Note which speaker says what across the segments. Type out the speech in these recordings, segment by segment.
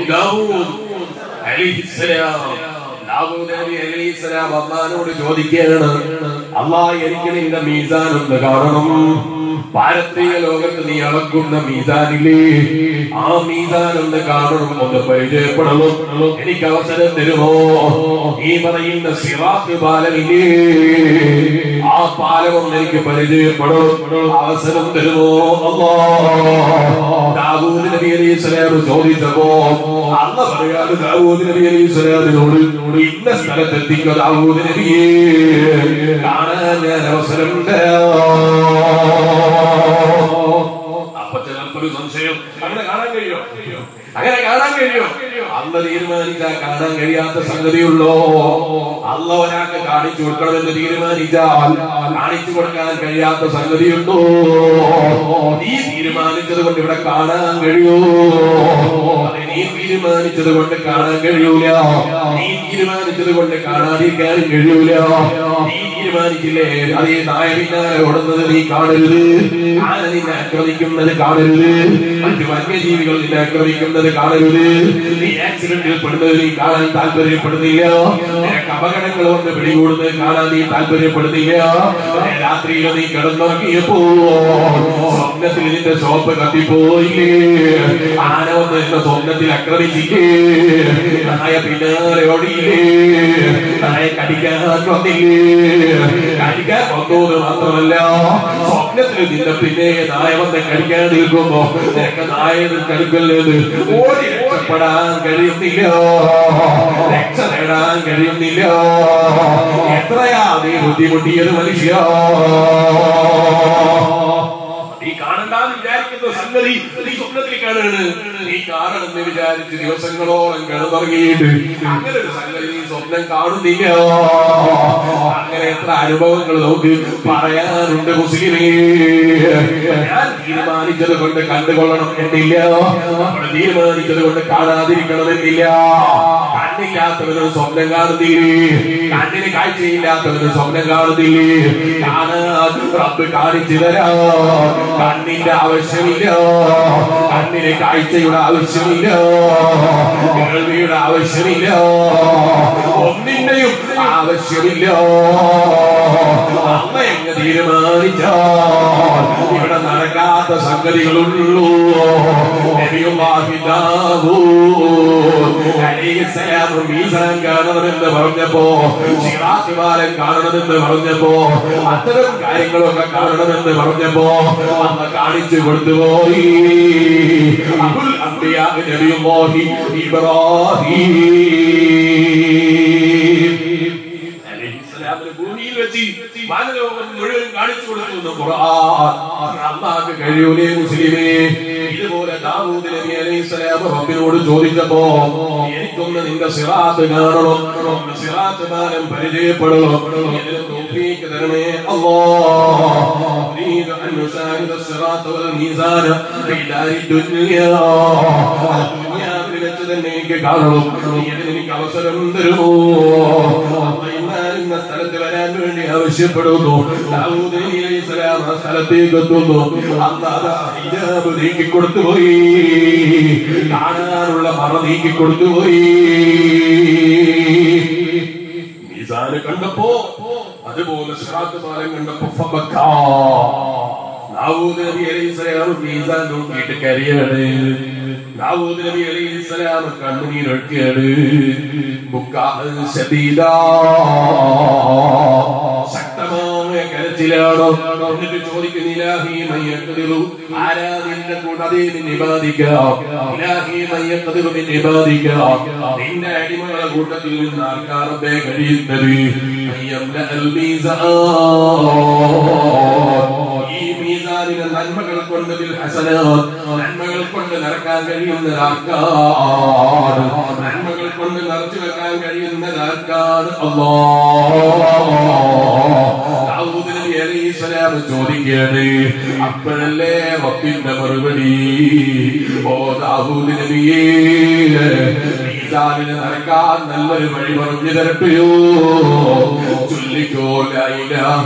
Speaker 1: നബി ദാവൂദ് അലൈഹിസ്സലാം ദാവൂദ് നബി അലൈഹിസ്സലാം അള്ളാഹിനോട് ചോദിക്കുകയാണ് അള്ളാഹ് എനിക്ക് നിന്റെ മീസാൻ ഒന്ന് കാണണം പാരത്രിക ലോകത്ത് നീ അളക്കുന്ന മീസാനില്ലേ ആ മീസാൻ ഒന്ന് കാണണം ഒന്ന് പരിചയപ്പെടണം എനിക്ക് അവസരം തരുമോ ഈ പറയുന്ന സിറാത്ത് പാലമില്ലേ ആ പാലം ഒന്ന് എനിക്ക് പരിചയപ്പെടണം അവസരം തരുമോ അല്ലാ ദാവൂദ് നബി അലൈഹി സ്വലാം ചോദിച്ചപ്പോ അല്ല പറയാതെ ദാവൂദ് നബി അലൈഹി സ്വലാമിനോട് ഇന്ന സ്ഥലത്ത് എത്തിക്കോ ദാവൂദ് നബിയെ കാണാൻ ഞാൻ അവസരം അപ്പൊ ചിലർക്കൊരു സംശയം അങ്ങനെ കാണാൻ കഴിയോ അങ്ങനെ കാണാൻ കഴിയോ അന്ന് തീരുമാനിച്ചാൽ കാണാൻ കഴിയാത്ത സംഗതിയുള്ളോ അല്ല ഒരാൾക്ക് കാണിച്ചു കൊടുക്കണമെന്ന് തീരുമാനിച്ചാൽ കാണിച്ചു കൊടുക്കാൻ കഴിയാത്ത സംഗതിയുണ്ടോ നീ തീരുമാനിച്ചത് കൊണ്ട് ഇവിടെ കാണാൻ കഴിയൂ അതെ നീ തീരുമാനിച്ചത് കൊണ്ട് കാണാൻ കഴിയൂല നീ തീരുമാനിച്ചത് കൊണ്ട് കാണാതിരിക്കാൻ കഴിയൂല നീ തീരുമാനിച്ചില്ലേ അതേ നായ പിന്നാലെ ഓടുന്നത് നീ കാണരുത് ആന നിന്നെ ആക്രമിക്കുന്നത് കാണരുത് മറ്റു വന്യജീവികൾ നിന്നെ ആക്രമിക്കുന്നത് കാണരുത് നീ ആക്സിഡന്റിൽ പെടുന്നത് നീ കാണാൻ താല്പര്യപ്പെടുന്നില്ല നിനക്ക് അപകടങ്ങൾ വന്ന് പിടികൂടുന്നത് കാണാൻ നീ താല്പര്യപ്പെടുന്നില്ല രാത്രിയിൽ നീ കിടന്നുറങ്ങിയപ്പോ സ്വപ്നത്തിൽ നിന്റെ ഷോപ്പ് കത്തിപ്പോയില്ലേ ആന വന്ന് നിന്റെ സ്വപ്നത്തിൽ ആക്രമിച്ചില്ലേ നായ പിന്നാലെ ഓടിയില്ലേ നായ കടിക്കാൻ വന്നില്ലേ കടിക്കാൻ വന്നത് മാത്രമല്ല സ്വപ്നത്തിൽ നിന്റെ പിന്നെ നായ വന്ന് കടിക്കാൻ നിൽക്കുമ്പോ നിനക്ക് നായ കടുക്കല്ലേത് ഓടി രക്ഷപ്പെടാൻ കഴിയുന്നില്ല രക്ഷ നേടാൻ കഴിയുന്നില്ല എത്രയാ നീ ബുദ്ധിമുട്ടിയത് മനുഷ്യ നീ കാണണ്ടെന്ന് വിചാരിക്കുന്ന സംഗതി നീ സ്വപ്നത്തിൽ കാണാണ് നീ കാണണമെന്ന് വിചാരിച്ച് ദിവസങ്ങളോളം കിടന്നുറങ്ങിയിട്ട് അങ്ങനെ ഒരു സംഗതി നീ സ്വപ്നം കാണുന്നില്ല അങ്ങനെ എത്ര അനുഭവങ്ങൾ നമുക്ക് പറയാനുണ്ട് മുസ്ലിമേ ഞാൻ തീരുമാനിച്ചത് കൊണ്ട് കണ്ടുകൊള്ളണം എന്നില്ല നമ്മൾ തീരുമാനിച്ചത് കൊണ്ട് കാണാതിരിക്കണമെന്നില്ല കണ്ണില്ലാത്തവന് സ്വപ്നം കാണുന്നില്ലേ കണ്ണിന് കാഴ്ചയില്ലാത്തവന് സ്വപ്നം കാണുന്നില്ലേ കാണാൻ റബ്ബ് കാണിച്ചു തരാം കണ്ണിന്റെ ആവശ്യമില്ല കണ്ണിന് കാഴ്ചയുടെ ആവശ്യമില്ല കേൾവിയുടെ ആവശ്യമില്ല ഒന്നിന്റെയും ആവശ്യമില്ല അമ്മ എങ്ങ് തീരുമാനിച്ചാൽ ഇവിടെ നടക്കാത്ത സംഗതികളുള്ളൂ നബിയുല്ലാഹി ദാവൂദ് അലൈഹിസ്സലാം മീസാൻ കാണണമെന്ന് പറഞ്ഞപ്പോ സിറാത്ത് പാലം കാണണമെന്ന് പറഞ്ഞപ്പോ അത്തരം കാര്യങ്ങളൊക്കെ കാണണമെന്ന് പറഞ്ഞപ്പോ അമ്മ കാണിച്ചു കൊണ്ടുപോയി അബുൽ അംബിയാ നബിയുല്ലാഹി ഇബ്രാഹിം അലൈഹിസ്സലാമിന് ഭൂമിയിൽ വെച്ച് മാനലോകം മുഴുവൻ കാണിച്ചു കൊടുത്തു എന്ന് ഖുർആൻ അള്ളാഹ്ക്ക് കഴിയൂലേ മുസ്ലിമേ ഇതുപോലെ ദാവൂദ് നബി അലൈഹിസ്സലാം റബ്ബിനോട് ചോദിച്ചപ്പോ എനിക്കൊന്ന് നിന്റെ സിറാത്ത് കാണണം ഒന്ന് സിറാത്ത് പാലം പരിചയപ്പെടണം ഇതിന് തൗഫീഖ് തരണേ അല്ലാഹ് أريد أن نشاهد الصراط والميزان في دار الدنيا ദുനിയാവിൽ വെച്ച് തന്നെ എനിക്ക് കാണണം ഇതിന് എനിക്ക് അവസരം തരുമോ അള്ളാഹ് ഇന്ന സ്ഥലത്ത് വരാൻ വേണ്ടി ആവശ്യപ്പെടുന്നു ദാവൂദ് നബി അലൈഹി സ്വലാം ആ സ്ഥലത്തേക്ക് എത്തുന്നു അള്ളാഹ് ഹിജാബ് നീക്കി കൊടുത്തുപോയി കാണാനുള്ള മറ നീക്കി കൊടുത്തുപോയി മീസാന് കണ്ടപ്പോ അതുപോലെ സിറാത്ത് പാലം കണ്ടപ്പോ ഫബക്കാ. ദാവൂദ് നബി അലൈഹി സ്വലാം മീസാൻ നോക്കിയിട്ട് കരയാണ് ദാവൂദ് നബി അലൈഹി സ്വലാം കണ്ണുനീരൊക്കെയാണ് ബുക്കാഹ് ശദീദാ ശക്തമായ കരച്ചിലാണോ എന്നിട്ട് ചോദിക്കും ഇലാഹി മയ്യക്കതിറു ആരാ നിന്റെ കൂട്ടതേ നിന്നെ ബാധിക്കാം ഇലാഹി മയ്യക്കതിറു നിന്നെ ബാധിക്കാം നിന്റെ അടിമകളെ കൂട്ടത്തിൽ നിന്ന് ആർക്കാറബേ കഴിയുന്നത് മയ്യംലഅൽ മീസാൻ. ഈ മീസാനിലെ നന്മകൾ കൊണ്ട് ബിൽ ഹസനാത്ത് നന്മകൾ കൊണ്ട് നിറക്കാൻ കഴിയുന്നത് ആർക്കാണ് നന്മകൾ കൊണ്ട് നിറച്ചു വെക്കാൻ കഴിയുന്നത് ആർക്കാണ് ദാവൂദ് നബി അലൈഹിസ്സലാം ചോദിക്കുകയാണ് അപ്പോഴല്ലേ റബ്ബിന്റെ മറുപടി ഓ ദാവൂദ് നബിയേ മീസാനിന് നടക്കാൻ നല്ലൊരു വഴി പറഞ്ഞു തരട്ടെയോ ചൊല്ലിക്കോ ലാ ഇലാഹ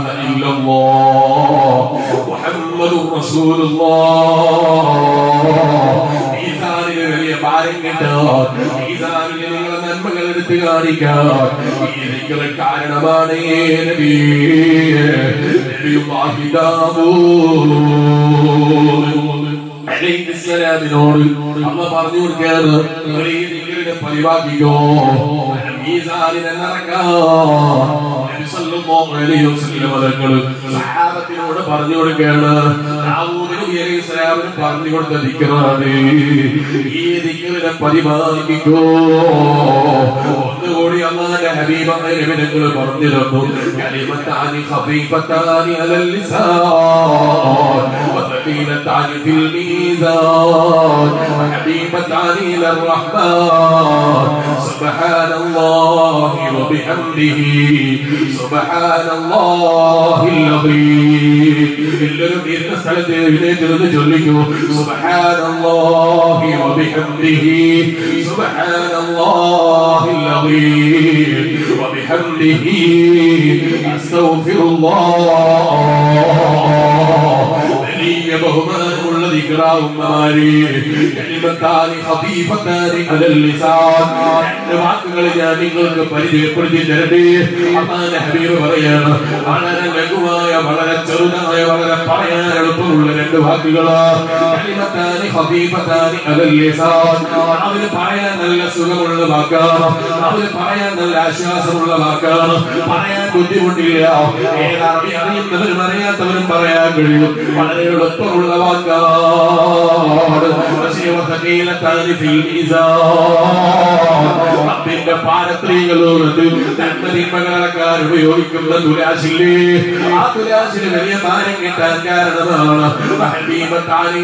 Speaker 1: ഇല്ലല്ലാഹ് മുഹമ്മദുർ റസൂലുള്ളാഹ് മീസാനിന് മീസാനിന് വലിയ ഭാരം കിട്ടാൻ മീസാനിന് നിങ്ങളെ നന്മകൾ എടുത്ത് കാണിക്കാൻ ഈ ദിക്ർ കാരണമാണ് നബി നബിയുല്ലാഹി ദാവൂദ് അലൈഹിസ്സലാമിനോട് അമ്മ പറഞ്ഞു കൊടുക്കുകയാണ് നിങ്ങൾ ഈ ദിക്റിനെ പതിവാക്കിക്കോ മീസാനിനെ നിറക്കാം നബി സല്ലല്ലാഹു അലൈഹി വസല്ലം തങ്ങള് സഹാബത്തിനോട് പറഞ്ഞു കൊടുക്കുകയാണ് ദാവൂദ് നബി അലൈഹി സ്വലാമിന് പറഞ്ഞു കൊടുത്ത ദിക്റാണ് ഈ ദിക്റിനെ പതിവാക്കിക്കോ ഒന്നുകൂടി അള്ളാന്റെ ഹബീബായ നബി തങ്ങൾ പറഞ്ഞു തന്നു കലിമത്താനി ഖഫീഫത്താനി അലൽ ലിസാൻ وثقيلتان في الميزان وحبيبتان إلى الرحمن سبحان الله وبحمده سبحان الله العظيم എല്ലാവരും ഇരുന്ന സ്ഥലത്ത് എഴുന്നേറ്റിരുന്ന് ചൊല്ലിക്കൂ سبحان الله وبحمده سبحان الله العظيم وبحمده أستغفر الله വലിയ ബഹുമാനമുള്ള ദിക്റാവുമാരി കലിമത്താനി ഖഫീഫത്താനി അലൽ ലിസാൻ രണ്ട് വാക്കുകൾ ഞാൻ നിങ്ങൾക്ക് പരിചയപ്പെടുത്തി തരട്ടെ അള്ളാഹുവിന്റെ ഹബീബ് പറയാണ് വളരെ ലഘുവായ വളരെ ചെറുതായ വളരെ പറയാൻ എളുപ്പമുള്ള രണ്ട് വാക്കുകളാ കലിമത്താനി ഖഫീഫത്താനി അലൽ ലിസാൻ അവന് പറയാൻ നല്ല സുഖമുള്ള വാക്കാണ് അവന് പറയാൻ നല്ല ആശ്വാസമുള്ള വാക്കാണ് പറയാൻ ബുദ്ധിമുട്ടില്ല ഏതറബി അറിയുന്നവരും അറിയാത്തവരും പറയാൻ കഴിയും വളരെ എളുപ്പമുള്ള വാക്കാണ് പക്ഷേ വസകീലത്താനി ഫിൽ മീസാൻ റബ്ബിന്റെ പാരത്രികളുണ്ട് നന്മതിന്മകളക്കാൻ ഉപയോഗിക്കുന്ന തുലാശില്ലേ ആ തുലാശിന് വലിയ ഭാരം കിട്ടാൻ കാരണമാണ് ഹബീബത്താനി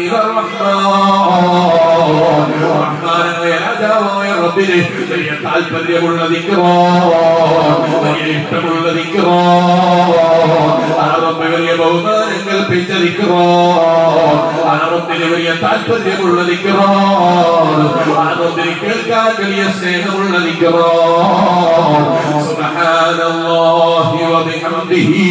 Speaker 1: റഹ്മാനായ രാജാവായ റബ്ബിന് വലിയ താല്പര്യമുള്ള ദിക്റോ വലിയ ഇഷ്ടമുള്ള ദിക്റോ ആ റബ്ബ് വലിയ ബഹുമാനം കൽപ്പിച്ച ദിക്റോ ആ റബ്ബിന് വലിയ താല്പര്യമുള്ള ദിക്റോ ആ റബ്ബിന് കേൾക്കാൻ വലിയ സ്നേഹമുള്ള ദിക്റോ സുബ്ഹാനല്ലാഹി വബിഹംദിഹി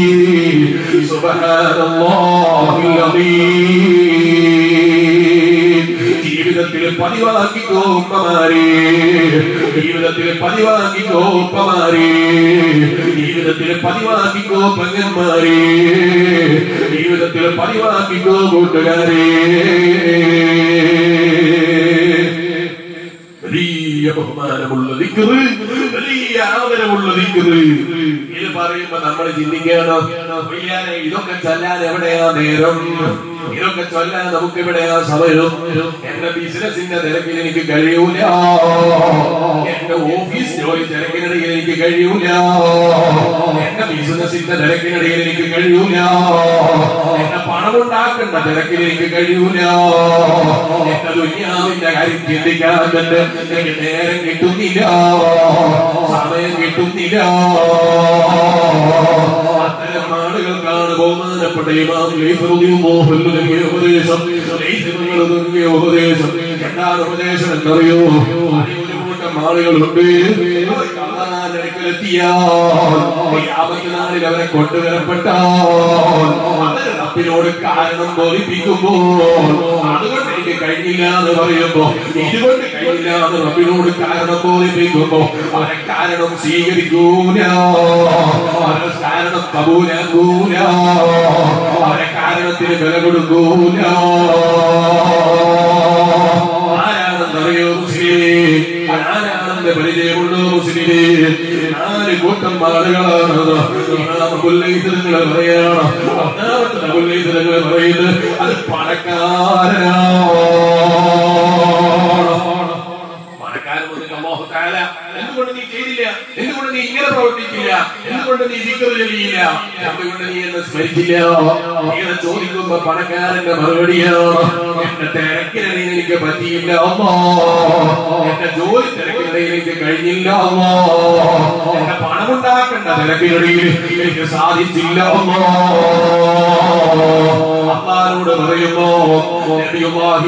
Speaker 1: സുബ്ഹാനല്ലാഹിൽ അദീം ജീവിതത്തിൽ പതിവാക്കിക്കോ ഉപ്പമാരെ ജീവിതത്തിൽ പതിവാക്കിക്കോ ഉപ്പമാരെ ജീവിതത്തിൽ പതിവാക്കിക്കോ പെങ്ങന്മാരെ ജീവിതത്തിൽ പതിവാക്കിക്കോ കൂട്ടുകാരെ വലിയ ബഹുമാനമുള്ള ദിക്കറ് വലിയ ആദരവുള്ള ദിക്കറ് ഇത് പറയുമ്പോ നമ്മൾ ചിന്തിക്കുകയാണ് "ഉയ്യാനെ, ഇതൊക്കെ ചൊല്ലാൻ എവിടെയാ നേരം ഇതൊക്കെ ചൊല്ലാൻ നമുക്ക് എവിടെയാ സമയം എന്റെ ബിസിനസിന്റെ തിരക്കിൽ എനിക്ക് കഴിയൂല എന്റെ ഓഫീസ് ജോലി തിരക്കിനിടയിൽ എനിക്ക് കഴിയൂല എന്റെ ബിസിനസിന്റെ തിരക്കിനിടയിൽ എനിക്ക് കഴിയൂല എന്റെ പണമുണ്ടാക്കേണ്ട തിരക്കിൽ എനിക്ക് കഴിയൂല എന്റെ ദുന്യാവിന്റെ കാര്യം ചിന്തിക്കാൻ തന്നെ എനിക്ക് നേരം കിട്ടുന്നില്ല സമയം കിട്ടുന്നില്ല അത്തരം ആളുകൾക്കാണ് ബഹുമാനപ്പെട്ട ഇമാം ലൈഫ് റളിയല്ലാഹു അൻഹു നൽകിയ ഉപദേശം ലൈഫ് നിങ്ങൾ നൽകിയ ഉപദേശം എന്താണ് ഉപദേശം എന്നറിയോ ഒരു കൂട്ടം ആളുകളുണ്ട് അവർക്ക് അള്ളാഹുവിന്റെ അടുക്കലെത്തിയാൽ യാമത്ത് നാളിൽ അവരെ കൊണ്ടുവരപ്പെട്ടാൽ അവർ റബ്ബിനോട് കാരണം ബോധിപ്പിക്കുമ്പോൾ അതുകൊണ്ട് എനിക്ക് കഴിഞ്ഞില്ല എന്ന് പറയുമ്പോ ഇതുകൊണ്ട് കഴിഞ്ഞില്ല എന്ന് റബ്ബിനോട് കാരണം ബോധിപ്പിക്കുമ്പോ അവരെ കാരണം സ്വീകരിക്കൂല അവരെ കാരണം കബൂലാക്കൂല അവരെ കാരണത്തിന് വില കൊടുക്കൂല ആരാണെന്നറിയോ മുസ്ലിമേ ആരാണെന്ന് പരിചയമുണ്ടോ മുസ്ലിമേ നാല് കൂട്ടം ആളുകളാണ് കൊല്ലൈതരങ്ങൾ പറയാണ് ഒന്നാമത്തെ കൊല്ലൈതരങ്ങൾ പറയുന്നത് അത് പണക്കാരനാണ് പണക്കാരൻ വന്നിട്ട് അല്ലാഹു തആല എന്തുകൊണ്ട് നീ ചെയ്തില്ല എന്തുകൊണ്ട് നീ ഇങ്ങനെ പ്രവർത്തിച്ചില്ല എന്തുകൊണ്ട് നീ ദിക്ർ ചൊല്ലിയില്ല എന്തുകൊണ്ട് നീ എന്നെ സ്മരിച്ചില്ല ഇങ്ങനെ ചോദിക്കുമ്പോ പണക്കാരന്റെ മറുപടിയാണ് എന്റെ തിരക്കിനിടയിൽ എനിക്ക് പറ്റിയില്ല അമ്മോ എന്റെ ജോലി തിരക്കിനിടയിൽ എനിക്ക് കഴിഞ്ഞില്ല അമ്മോ എന്റെ പണമുണ്ടാക്കേണ്ട തിരക്കിനിടയിൽ എനിക്ക് സാധിച്ചില്ല അമ്മോ അള്ളാഹുവോട് പറയുമ്പോ നബിയുല്ലാഹി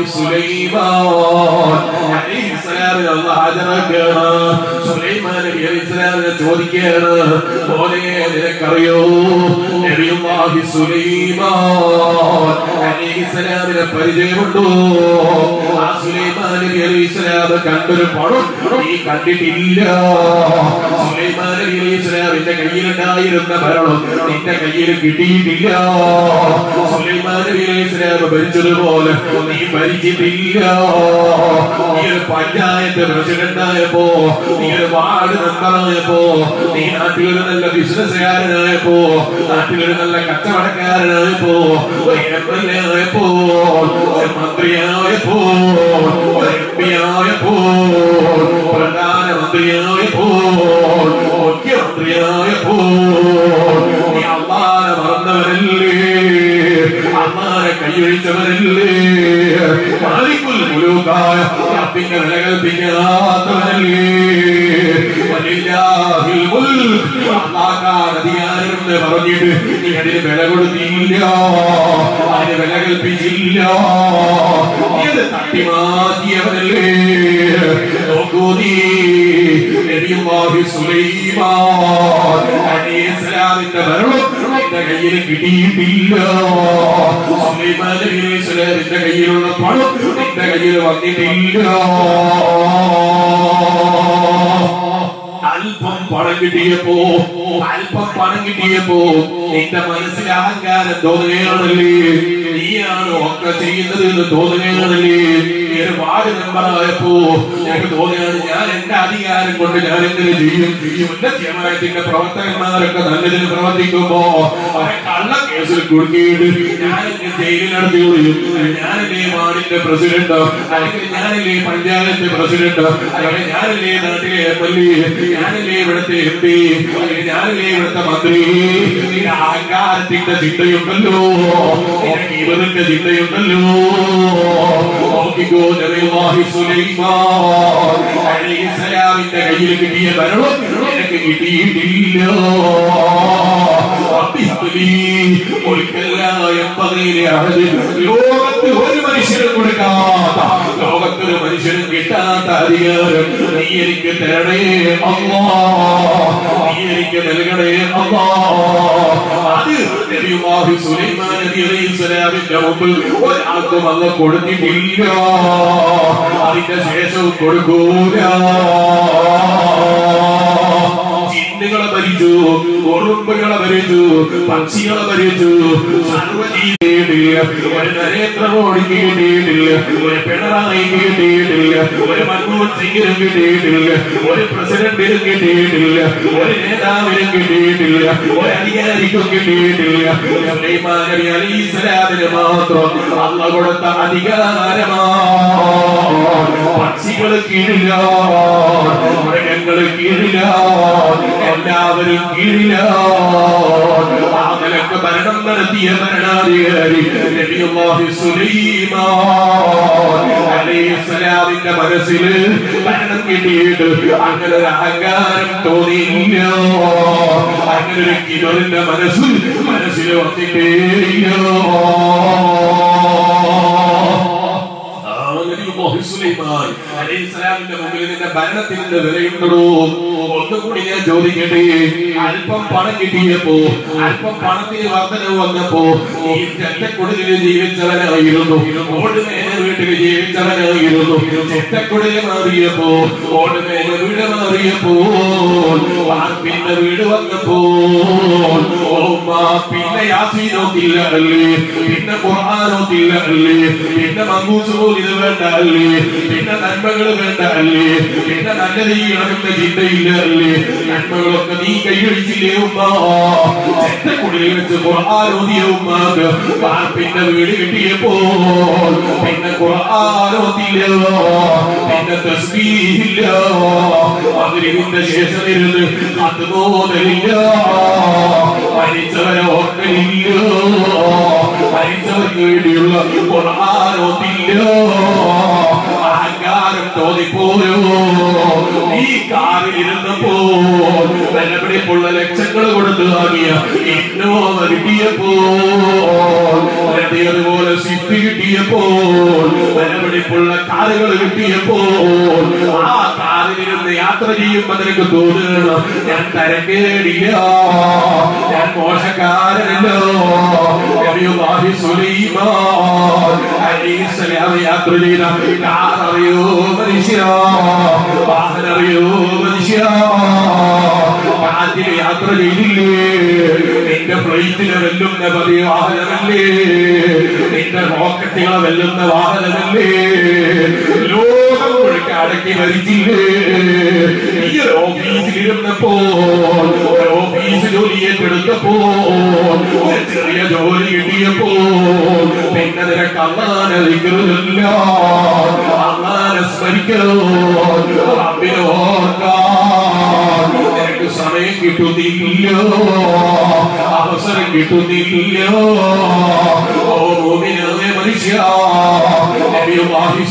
Speaker 1: സുലൈമാൻ അലൈഹിസ്സലാമിനെ അല്ലാഹ് ഹാജരാക്കുകയാണ് സുലൈമാൻ നബി അലൈഹിസ്സലാമിനെ ചോദിക്കുകയാണ് മോനെ നിനക്കറിയോ നബിയുല്ലാഹി സുലൈമാൻ അലൈഹിസ്സലാമിനെ പരിചയമുണ്ടോ ആ സുലൈമാൻ നബി അലൈഹിസ്സലാം കണ്ടൊരു പണം നീ കണ്ടിട്ടില്ല സുലൈമാൻ നബി അലൈഹിസ്സലാമിന്റെ കയ്യിലുണ്ടായിരുന്ന ഭരണം നിന്റെ കയ്യിൽ കിട്ടിയിട്ടില്ല സുലൈമാൻ നബി അലൈഹിസ്സലാം ഭരിച്ചതുപോലെ നീ ഭരിച്ചിട്ടില്ല നീ ഒരു പഞ്ചായത്ത് പ്രസിഡന്റായപ്പോ നീ ഒരു വാർഡ് മെമ്പറായപ്പോ നീ നാട്ടിലൊരു നല്ല ബിസിനസ്സുകാരനായപ്പോ നാട്ടിലൊരു നല്ല കച്ചവടക്കാരനായപ്പോ ഒരു എം എൽ എ ആയപ്പോ ഒരു മന്ത്രിയായപ്പോ ഒരു എം പി ആയപ്പോ പ്രധാനമന്ത്രിയായപ്പോ മുഖ്യമന്ത്രിയായപ്പോ നീ അള്ളാനെ മറന്നവരല്ലേ അള്ളാനെ കൈയൊഴിച്ചവരല്ലേ മാലിക്കുൽ മുലൂക്കായ റബ്ബിന്റെ വില കൽപ്പിക്കാത്തവരല്ലേ വലില്ലാഹിൽ മുൽക്ക് അള്ളാഹ്ക്കാണ് അധികാരം എന്ന് പറഞ്ഞിട്ട് നീ അതിന് വില കൊടുത്തില്ല അതിന് വില കൽപ്പിച്ചില്ല നീ അത് തട്ടിമാറ്റിയവരല്ലേ നോക്കൂ നീ നബിയുല്ലാഹി സുലൈമാൻ അലൈഹിസ്സലാമിന്റെ ഭരണം നിന്റെ കയ്യിൽ കിട്ടിയിട്ടില്ല സുലൈമാൻ നബി അലൈഹിസ്സലാമിന്റെ കയ്യിലുള്ള പണം നിന്റെ കയ്യിൽ വന്നിട്ടില്ല അല്പം പണം കിട്ടിയപ്പോ അല്പം പണം കിട്ടിയപ്പോ നിന്റെ മനസ്സിൽ അഹങ്കാരം തോന്നുകയാണല്ലേ നീയാണ് ഒക്കെ ചെയ്യുന്നത് എന്ന് തോന്നുകയാണല്ലേ നീ ഒരു വാർഡ് മെമ്പറായപ്പോ എനിക്ക് തോന്നുകയാണ് ഞാൻ എന്റെ അധികാരം കൊണ്ട് ഞാൻ എങ്ങനെ ചെയ്യും ഉന്നത്യമായത്തിന്റെ പ്രവർത്തകന്മാരൊക്കെ നല്ലതിന് പ്രവർത്തിക്കുമ്പോ അവരെ കള്ള കേസിൽ കുടുക്കിയിട്ട് ഞാനെന്നെ ജയിലിനടത്തി കളയും ഞാനല്ലേ വാർഡിന്റെ പ്രസിഡന്റ് അല്ലെങ്കിൽ ഞാനല്ലേ പഞ്ചായത്ത് പ്രസിഡന്റ് അല്ലെങ്കിൽ ഞാനല്ലേ നാട്ടിലെ എം എൽ എ ഞാനല്ലേ ഇവിടുത്തെ എം പി അല്ലെങ്കിൽ ഞാനല്ലേ ഇവിടുത്തെ മന്ത്രി നിന്റെ അഹങ്കാരത്തിന്റെ ചിന്തയുണ്ടല്ലോ നിനക്ക് ഇവരുടെ ചിന്തയുണ്ടല്ലോ നോക്കിക്കോ നബിയുല്ലാഹി സുലൈമാൻ അലൈഹിസ്സലാമിന്റെ കയ്യിൽ കിട്ടിയ ഭരണം നിനക്ക് കിട്ടിയിട്ടില്ല റബ്ബിഹബ്ലി മുൽക്കല്ലായ പകയിലെ അഹദ് ലോകത്ത് ഒരു മനുഷ്യനും കൊടുക്കാത്ത ലോകത്ത് ഒരു മനുഷ്യനും കിട്ടാത്ത അധികാരം നീ എനിക്ക് തരണേ അല്ലാ നീ എനിക്ക് നൽകണേ അല്ലാ അത് നബിയുല്ലാഹി സുലൈമാൻ നബി അലൈഹിസ്സലാമിന്റെ മുമ്പിൽ ഒരാൾക്കും അങ്ങ് കൊടുത്തിട്ടില്ല അതിന്റെ ശേഷവും കൊടുക്കൂല ചിന്നുകളെ ഭരിച്ചു ഉറുമ്പുകളെ ഭരിച്ചു പക്ഷികളെ ഭരിച്ചു സർവജീവിയിട്ടില്ല ഒരു നരേന്ദ്ര മോഡിക്ക് കിട്ടിയിട്ടില്ല ഒരു പിണറായിക്ക് കിട്ടിയിട്ടില്ല ഒരു മൻമോഹൻ സിംഗിനും കിട്ടിയിട്ടില്ല ഒരു പ്രസിഡന്റിനും കിട്ടിയിട്ടില്ല ഒരു നേതാവിനും കിട്ടിയിട്ടില്ല ഒരു അധികാരിക്കും കിട്ടിയിട്ടില്ല സുലൈമാൻ നബി അലൈഹിസ്സലാമിന് മാത്രം അള്ള കൊടുത്ത അധികാരമാണ് പക്ഷികള് കീഴില്ല മൃഗങ്ങള് കീഴില്ല എല്ലാവരും കീഴില്ല ആ നിലക്ക് ഭരണം നടത്തിയ ഭരണാധികാരി നബിയുല്ലാഹി സുലൈമാൻ അലൈഹിസ്സലാമിന്റെ മനസ്സിൽ ഭരണം കിട്ടിയിട്ട് അങ്ങനെ ഒരു അഹങ്കാരം തോന്നിയില്ല അങ്ങനെ ഒരു കിബറിന്റെ മനസ്സ് മനസ്സിൽ വന്നിട്ടേയില്ല നബിയുല്ലാഹി സുലൈമാൻ അലൈഹിസ്സലാമിന്റെ മുമ്പിൽ നിന്റെ ഭരണത്തിന്റെ വിലയുണ്ടോ ഒന്നുകൂടി ഞാൻ ചോദിക്കട്ടെ അല്പം പണം കിട്ടിയപ്പോ അല്പം പണത്തിന് വർധനവ് വന്നപ്പോ ഈ ചെറ്റക്കുടലിൽ ജീവിച്ചവനായിരുന്നു ഓടുമേന വീട്ടിൽ ജീവിച്ചവനായിരുന്നു ചെറ്റക്കുടലിൽ മാറിയപ്പോ ഓടുമേന വീട് മാറിയപ്പോ പിന്നെ വീട് വന്നപ്പോ ഓമ്മ പിന്നെ യാസീനോത്തില്ല അല്ലേ പിന്നെ ഖുർആാനോത്തില്ല അല്ലേ പിന്നെ മങ്കൂസ് പോലും ഇത് വേണ്ട അല്ലേ പിന്നെ നന്മകൾ വേണ്ട അല്ലേ പിന്നെ നല്ലത് ചെയ്യണമെന്ന ചിന്തയില്ല അല്ലേ നന്മകളൊക്കെ നീ കൈയടിച്ചില്ലേ ഉമ്മ ചെറ്റക്കുടിയിൽ വെച്ച് ഖുർആാനോദിയ ഉമ്മാക്ക് പിന്നെ വീട് കിട്ടിയപ്പോൾ പിന്നെ ഖുർആാനോത്തില്ല പിന്നെ തസ്ബീഹില്ല അതിരിന്റെ ശേഷം ഇരുന്ന് അതുപോലില്ല മരിച്ചവരെ ഓർക്കലില്ല മരിച്ചവർക്ക് വേണ്ടിയുള്ള ഖുർആാനോത്തില്ല അഹങ്കാരം തോന്നിപ്പോയോ ഈ കാറിൽ ഇരുന്നപ്പോ വിലപിടിപ്പുള്ള ലക്ഷങ്ങൾ കൊടുത്ത് വാങ്ങിയ ഇന്നോവ കിട്ടിയപ്പോ അതുപോലെ സിറ്റി കിട്ടിയപ്പോൾ വിലപിടിപ്പുള്ള കാറുകൾ കിട്ടിയപ്പോൾ ആ കാറിലിരുന്ന് നിന്ന് യാത്ര ചെയ്യുമ്പോ നിനക്ക് തോന്നുകയാണ് ഞാൻ തരക്കേടില്ല ഞാൻ മോശക്കാരനല്ലോ നബിയുല്ലാഹി സുലൈമാൻ അലൈഹിസ്സലാം യാത്ര ചെയ്ത കാർ അറിയോ മനുഷ്യ വാഹനം അറിയോ മനുഷ്യ കാറ്റിൽ യാത്ര ചെയ്തില്ലേ നിന്റെ ഫ്ലൈറ്റിനെ വെല്ലുന്ന പതിയ വാഹനമല്ലേ നിന്റെ റോക്കറ്റുകളെ വെല്ലുന്ന വാഹനമല്ലേ ലോകം മുഴുക്ക അടക്കി ഭരിച്ചില്ലേ ഈ ഒരു ഓഫീസിലിരുന്നപ്പോ ഒരു ഓഫീസ് ജോലി ഏറ്റെടുത്തപ്പോ ഒരു ചെറിയ ജോലി കിട്ടിയപ്പോ പിന്നെ നിനക്ക് അള്ളാനെ വിഗ്രഹമില്ല അള്ളാനെ സ്മരിക്കണോ റബ്ബിനെ ഓർക്കാൻ നിനക്ക് സമയം കിട്ടുന്നില്ല അവസരം കിട്ടുന്നില്ല ഓ മോമിനെ മനുഷ്യ നബിയുല്ലാഹി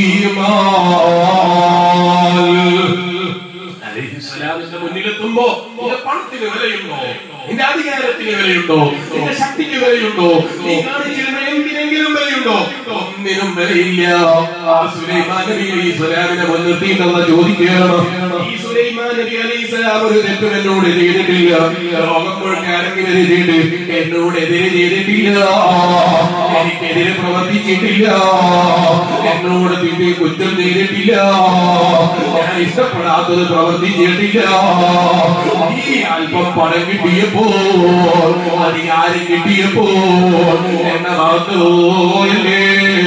Speaker 1: സുലൈമാൻ അലൈഹിസ്സലാമിന്റെ മുന്നിലെത്തുമ്പോ നിന്റെ പണത്തിന് വിലയുണ്ടോ നിന്റെ അധികാരത്തിന് വിലയുണ്ടോ നിന്റെ ശക്തിക്ക് വിലയുണ്ടോ നീ കാണിച്ചിരുന്ന എന്തിനെങ്കിലും വിലയുണ്ടോ ഒന്നിനും വിലയില്ല ആ സുലൈമാൻ നബി അലൈഹി സ്വലാമിനെ മുൻനിർത്തിയിട്ടുള്ള ചോദിക്കുകയാണ് ഈ സുലൈമാൻ നബി അലൈഹി സ്വലാം ഒരു തെറ്റും എന്നോട് ചെയ്തിട്ടില്ല ലോകം മുഴുക്കെ ആരെങ്കിലും എതിരെ എന്നോട് എതിരെ ചെയ്തിട്ടില്ല എനിക്കെതിരെ പ്രവർത്തിച്ചിട്ടില്ല എന്നോട് തിരി കുറ്റം ചെയ്തിട്ടില്ല ഞാൻ ഇഷ്ടപ്പെടാത്തത് പ്രവർത്തിച്ചിട്ടില്ല ഈ അല്പം പണം കിട്ടിയപ്പോ അധികാരം കിട്ടിയപ്പോ എന്നെ മറന്നുപോയല്ലേ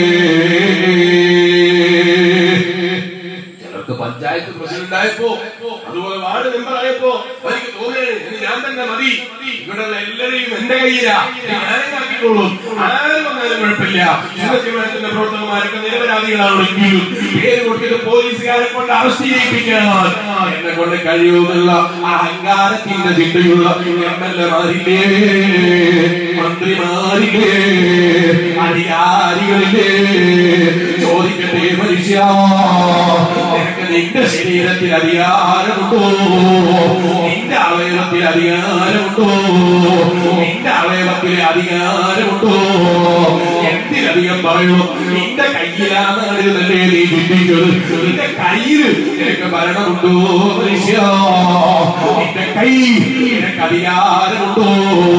Speaker 1: ചിലർക്ക് പഞ്ചായത്ത് പ്രസിഡന്റ് ആയപ്പോ അതുപോലെ വാർഡ് മെമ്പർ ആയപ്പോ എനിക്ക് തോന്നുന്നത് ഇനി ഞാൻ തന്നെ മതി ഇവിടെയുള്ള എല്ലാവരെയും എന്റെ കയ്യിലാ ഞാനാക്കിക്കോളും ആരും വന്നാലും കുഴപ്പമില്ല ശിവജീവനത്തിന്റെ പ്രവർത്തകന്മാരൊക്കെ നിരപരാധികളാണെങ്കിലും പേര് കൊടുത്തിട്ട് പോലീസുകാരെ കൊണ്ട് അറസ്റ്റ് ചെയ്യിപ്പിക്കാൻ എന്നെ കൊണ്ട് കഴിയുമെന്നുള്ള അഹങ്കാരത്തിന്റെ ചിന്തയുള്ള എം എൽ എമാരില്ലേ മന്ത്രിമാരില്ലേ അധികാരികളില്ലേ ചോദിക്കട്ടെ മനുഷ്യ നിനക്ക് നിന്റെ ശരീരത്തിൽ അധികാരമുണ്ടോ നിന്റെ അവയവത്തിൽ അധികാരമുണ്ടോ നിന്റെ അവയവത്തിൽ അധികാരമുണ്ടോ എന്തിനധികം പറയൂ നിന്റെ കയ്യിലാണെന്നാണ് തന്നെ നീ ചിന്തിച്ചത് നിന്റെ കയ്യിൽ നിനക്ക് ഭരണമുണ്ടോ മനുഷ്യ നിന്റെ കൈ നിനക്ക് അധികാരമുണ്ടോ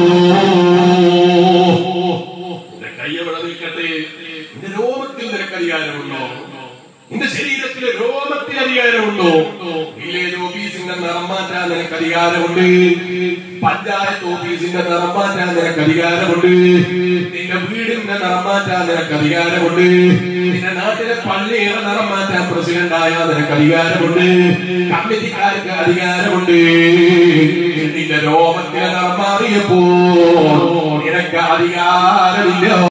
Speaker 1: നിന്റെ കൈ എവിടെ നിൽക്കട്ടെ നിന്റെ രോമത്തിൽ നിനക്ക് അധികാരമുണ്ടോ നിന്റെ ശരീരത്തിലെ രോമത്തിൽ അധികാരമുണ്ടോ വില്ലേജ് ഓഫീസിന്റെ നിറം മാറ്റാൻ നിനക്ക് അധികാരമുണ്ട് പഞ്ചായത്ത് ഓഫീസിന്റെ നിറം മാറ്റാൻ നിനക്ക് അധികാരമുണ്ട് നിന്റെ വീടിന്റെ നിറം മാറ്റാൻ നിനക്ക് അധികാരമുണ്ട് നിന്റെ നാട്ടിലെ പള്ളിയുടെ നിറം മാറ്റാൻ പ്രസിഡന്റ് ആയാൽ നിനക്ക് അധികാരമുണ്ട് കമ്മിറ്റിക്കാർക്ക് അധികാരമുണ്ട് നിന്റെ രോമത്തിലെ നിറം മാറിയപ്പോ നിനക്ക് അധികാരമില്ല